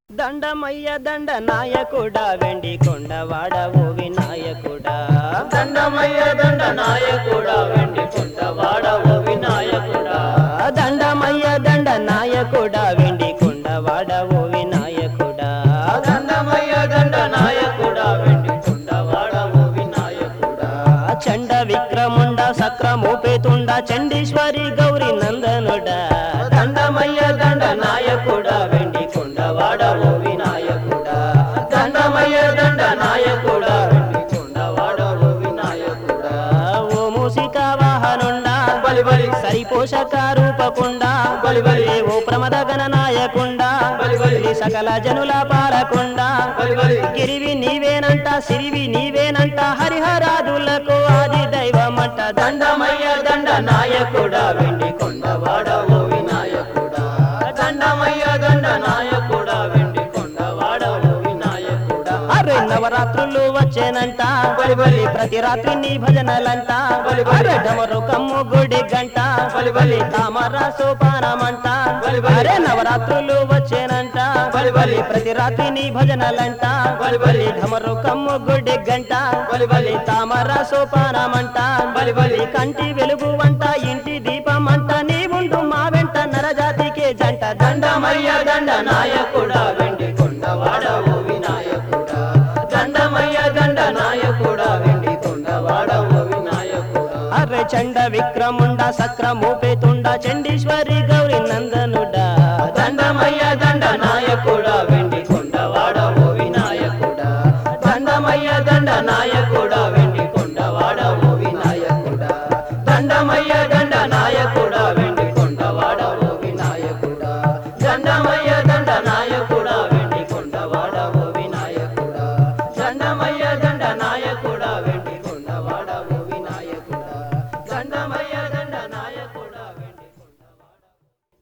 దండమయ్య దండ నాయకుడా వెండి కొండవాడ ఓ వినాయకుడా దండమయ్య దండ నాయకుడా వెండి కొండవాడ ఓ వినాయకుడా దండమయ్య దండ నాయకుడా వెండి కొండవాడ ఓ వినాయకుడా దండమయ్య దండ నాయకుడా వెండి కొండవాడ ఓ వినాయకుడా చండ విక్రముండ సక్రమూపేతుండ చండీశ్వరి గౌరి నందనుడా దండమయ్య దండ నాయకుడా వెండి కొండవాడ ఓ వినాయకుడా దండమయ్య దండ నాయకుడా వెండి కొండవాడ ఓ వినాయకుడా ఓ మూసిక వాహనుండా బలి బలి సరిపోషక రూపకుండా బలి బలి ఓ ప్రమద గణనాయకుండా బలి బలి సకల జనుల పాలకుండా బలి బలి గిరివి నీవేనంట సిరివి నీవేనంట హరిహరాదులకు ఆది దైవమంట దండమయ్య దండ నాయకుడా వెండి కొండవాడ ఓ వినాయకుడా దండమయ్య దండ నాయకుడా వెండి కొండవాడ ఓ వినాయకుడా అరే నవరాత్రులు వచ్చేనంట బలి బలి ప్రతి రాత్రి నీ భజనలంట బలి బలి. అరే డమరు కమ్ము గుడి గంట బలి బలి. తామర సోపానమంట బలి బలి. అరే నవరాత్రులు వచ్చేనంట బలి బలి. ప్రతి రాత్రి నీ భజనలంట బలి బలి. డమరు కమ్ము గుడి గంట బలి బలి. తామర సోపానమంట బలి బలి. కంటి వెలుగు వంట ఇంటి దీపమంట నీ ఉండు మా వెంట నరజాతికే జంట దండమయ్య దండ నాయకుడా వెండి కొండవాడ ఓ వినాయకుడా దండమయ్య దండ నాయకుడా వెండి కొండవాడ ఓ వినాయకుడా అర్రె చండ విక్రముండ సక్రమూపేతుండ చండీశ్వరి గౌరి నందనుడా దండమయ్య దండ నాయకుడా వెండి కొండవాడ ఓ వినాయకుడా దండమయ్య దండ నాయకుడా వెండి కొండవాడ ఓ వినాయకుడా దండమయ్య దండ నాయకుడా వెండి కొండవాడ ఓ వినాయకుడా దండమయ్య దండ నాయకుడా వెండి కొండవాడ ఓ వినాయకుడా దండమయ్య దండ నాయకుడా వెండి కొండవాడ ఓ వినాయకుడా దండమయ్య